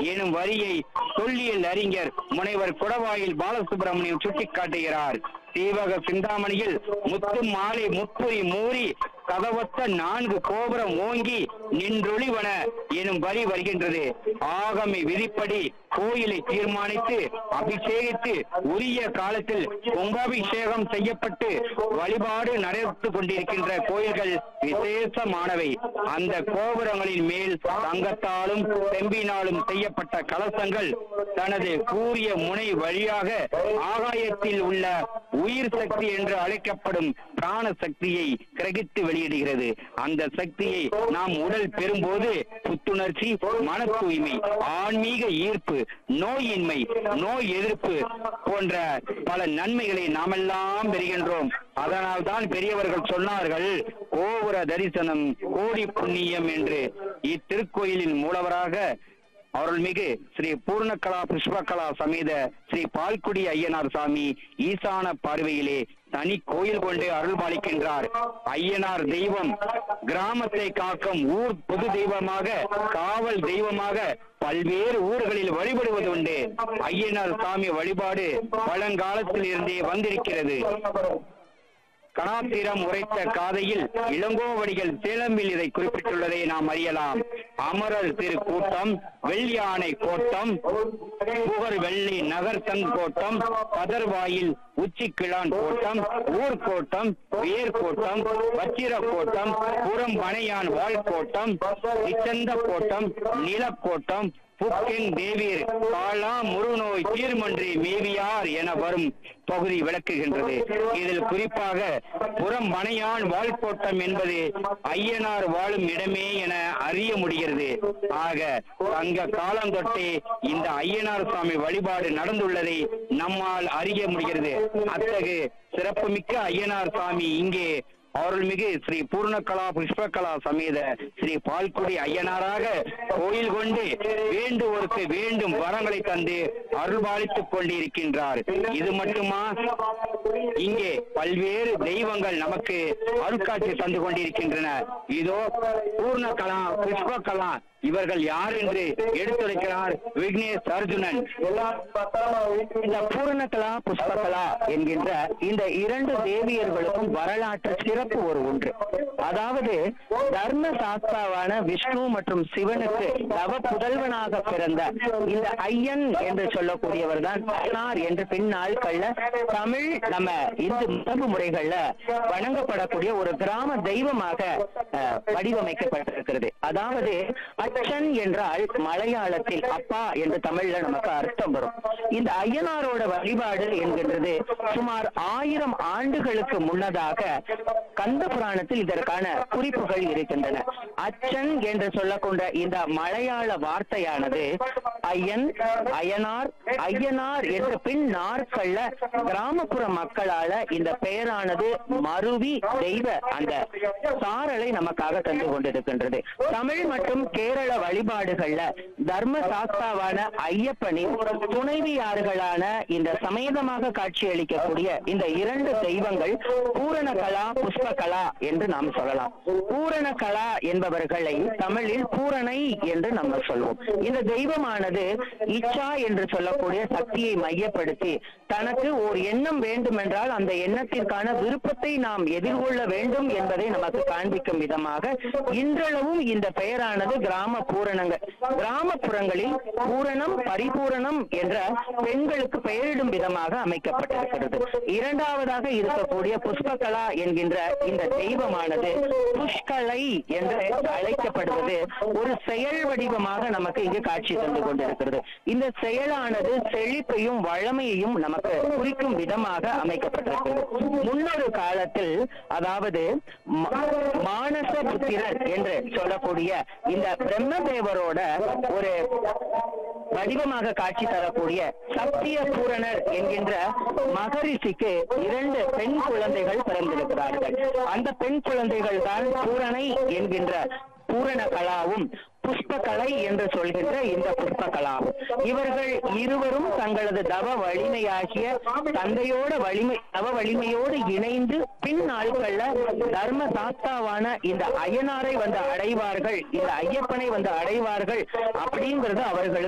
எனும் வரியை தொல்லியல் அறிஞர் முனைவர் குடவாயில் பாலசுப்ரமணியம் சுட்டிக்காட்டுகிறார் தீவக சிந்தாமணியில் முத்து மாலை முப்புரி மூறி கதவத்த நான்கு கோபுரம் ஓங்கி நின்றொளிவன எனும் வரி வருகின்றது ஆகமி விதிப்படி கோயிலை தீர்மானித்து அபிஷேகித்து உரிய காலத்தில் கும்பாபிஷேகம் செய்யப்பட்டு வழிபாடு நடந்து கொண்டிருக்கின்ற கோயில்கள் விசேஷமானவை அந்த கோபுரங்களின் மேல் தங்கத்தாலும் செம்பினாலும் செய்யப்பட்ட கலசங்கள் தனது கூறிய முனை வழியாக ஆகாயத்தில் உள்ள உயிர் சக்தி என்று அழைக்கப்படும் பிராண சக்தியை கிரகித்து வெளியிடுகிறது அந்த சக்தியை நாம் உடல் பெறும்போது புத்துணர்ச்சி மன தூய்மை ஆன்மீக ஈர்ப்பு நோயின்மை நோய் எதிர்ப்பு போன்ற பல நன்மைகளை நாமெல்லாம் பெறுகின்றோம் அதனால் தான் பெரியவர்கள் சொன்னார்கள் கோபுர தரிசனம் கோடி புண்ணியம் என்று இத்திருக்கோயிலின் மூலவராக அருள்மிகு ஸ்ரீ பூர்ணகலா புஷ்பகலா சமேத ஸ்ரீ பால்குடி ஐயனார் சாமி ஈசான பார்வையிலே தனி கோயில் கொண்டு அருள்பாலிக்கின்றார் ஐயனார் தெய்வம் கிராமத்தை காக்கும் ஊர் பொது தெய்வமாக காவல் தெய்வமாக பல்வேறு ஊர்களில் வழிபடுவது உண்டு ஐயனார் சாமி வழிபாடு பழங்காலத்தில் இருந்தே வந்திருக்கிறது கணாத்திரம் உரைத்த காதையில் இளங்கோவடிகள் சேலம்பில் இதை குறிப்பிட்டுள்ளதை நாம் அறியலாம் அமரர் திரு கூட்டம் வெள்ளியானை கோட்டம் புகர் வெள்ளி நகர் கோட்டம் கதர்வாயில் உச்சிக்கிழான் கோட்டம் ஊர்கோட்டம் வேர் கோட்டம் வச்சிர கோட்டம் புறம் பனையான் வாழ் கோட்டம் இச்சந்த கோட்டம் நிலக்கோட்டம் புக்கெங் தேவீர் காலா முருநோய் தீர்மன்றி மேவியார் என வரும் பகுதி விளக்குகின்றது இதில் குறிப்பாக புறம் மனையான் வாழ்கோட்டம் என்பது ஐயனார் வாழும் இடமே என அறிய முடிகிறது ஆக அங்க காலந்தொட்டே இந்த ஐயனார் சுவாமி வழிபாடு நடந்துள்ளதை நம்மால் அறிய முடிகிறது அத்தகு சிறப்புமிக்க ஐயனார் சாமி இங்கே அருள்மிகு ஸ்ரீ பூர்ணகலா புஷ்பகலா சமேத ஸ்ரீ பால்குடி ஐயனாராக கோயில் கொண்டு வேண்டுவோருக்கு வேண்டும் வரங்களை தந்து அருள்பாலித்துக் கொண்டிருக்கின்றார் இது மட்டுமா இங்கே பல்வேறு தெய்வங்கள் நமக்கு அருட்காட்சி தந்து கொண்டிருக்கின்றன இதோ பூர்ணகலா புஷ்பகலா இவர்கள் யார் என்று எடுத்துரைக்கிறார் விக்னேஷ் அர்ஜுனன் இந்த பூரணகலா புஷ்பகலா என்கின்ற இந்த இரண்டு தேவியர்களுக்கும் வரலாற்று சிறப்பு ஒரு ஒன்று அதாவது தர்ம சாஸ்தாவான விஷ்ணு மற்றும் சிவனுக்கு நவ புதல்வனாக பிறந்த இந்த ஐயன் என்று சொல்லக்கூடியவர் தான் ஐயனார் என்று பின் நாட்கள்ல தமிழ் நம்ம இந்து மரபு முறைகள்ல வணங்கப்படக்கூடிய ஒரு கிராம தெய்வமாக அஹ், வடிவமைக்கப்பட்டிருக்கிறது அதாவது அச்சன் என்றால் மலையாளத்தில் அப்பா என்று தமிழ்ல நமக்கு அர்த்தம் வரும் இந்த ஐயனாரோட வழிபாடு என்கின்றது சுமார் ஆயிரம் ஆண்டுகளுக்கு முன்னதாக கந்த புராணத்தில் இதற்கான குறிப்புகள் இருக்கின்றன அச்சன் என்று சொல்லக்கொண்ட இந்த மலையாள வார்த்தையானது ஐயன் அயனார் ஐயனார் என்ற பின் நாட்கள்ல கிராமப்புற மக்களால இந்த பெயரானது மருவி தெய்வ அந்த சாரலை நமக்காக தந்து கொண்டிருக்கின்றது தமிழ் மற்றும் கேரள வழிபாடுகள்ல தர்ம சாஸ்தாவான ஐயப்பனின் துணைவியார்களான இந்த சமேதமாக காட்சியளிக்கக்கூடிய இந்த இரண்டு தெய்வங்கள் பூரணகலா புஷ்பகலா என்று நாம் சொல்லலாம் பூரணகலா என்பவர்களை தமிழில் பூரணை என்று நம்ம சொல்வோம் இந்த தெய்வமானது இச்சா என்று சொல்லக்கூடிய சக்தியை மையப்படுத்தி தனக்கு ஒரு எண்ணம் வேண்டும் என்றால் அந்த எண்ணத்திற்கான விருப்பத்தை நாம் எதிர்கொள்ள வேண்டும் என்பதை நமக்கு காண்பிக்கும் விதமாக இன்றளவும் இந்த பெயரானது கிராம பூரணங்கள் கிராமப்புறங்களில் பூரணம் பரிபூரணம் என்ற பெண்களுக்கு பெயரிடும் விதமாக அமைக்கப்பட்டிருக்கிறது இரண்டாவதாக இருக்கக்கூடிய புஷ்பகலா என்கின்ற இந்த தெய்வமானது புஷ்கலை என்று அழைக்கப்படுவது ஒரு செயல் வடிவமாக நமக்கு இங்கு காட்சி தந்து கொண்டிருக்கிறது இந்த செயலானது செழிப்பையும் வளமையையும் நமக்கு குறிக்கும் விதமாக அமைக்கப்பட்டிருக்கிறது முன்னொரு காலத்தில் அதாவது ம- மானச புத்திரர் என்று சொல்லக்கூடிய இந்த பிரம்மதேவரோட ஒரு வடிவமாக காட்சி தரக்கூடிய சத்திய பூரணர் என்கின்ற மகரிஷிக்கு இரண்டு பெண் குழந்தைகள் பிறந்திருக்கிறார்கள் அந்த பெண் குழந்தைகள் தான் பூரணை என்கின்ற பூரண கலாவும் புஷ்பகலை என்று சொல்கின்ற இந்த புஷ்பகலாவும் இவர்கள் இருவரும் தங்களது தவ வலிமையாகிய தந்தையோட வலிமை தவ வலிமையோடு இணைந்து பின் நாட்கள்ல தர்ம சாஸ்தாவான இந்த ஐயனாரை வந்து அடைவார்கள் இந்த ஐயப்பனை வந்து அடைவார்கள் அப்படிங்கிறது அவர்களுக்கு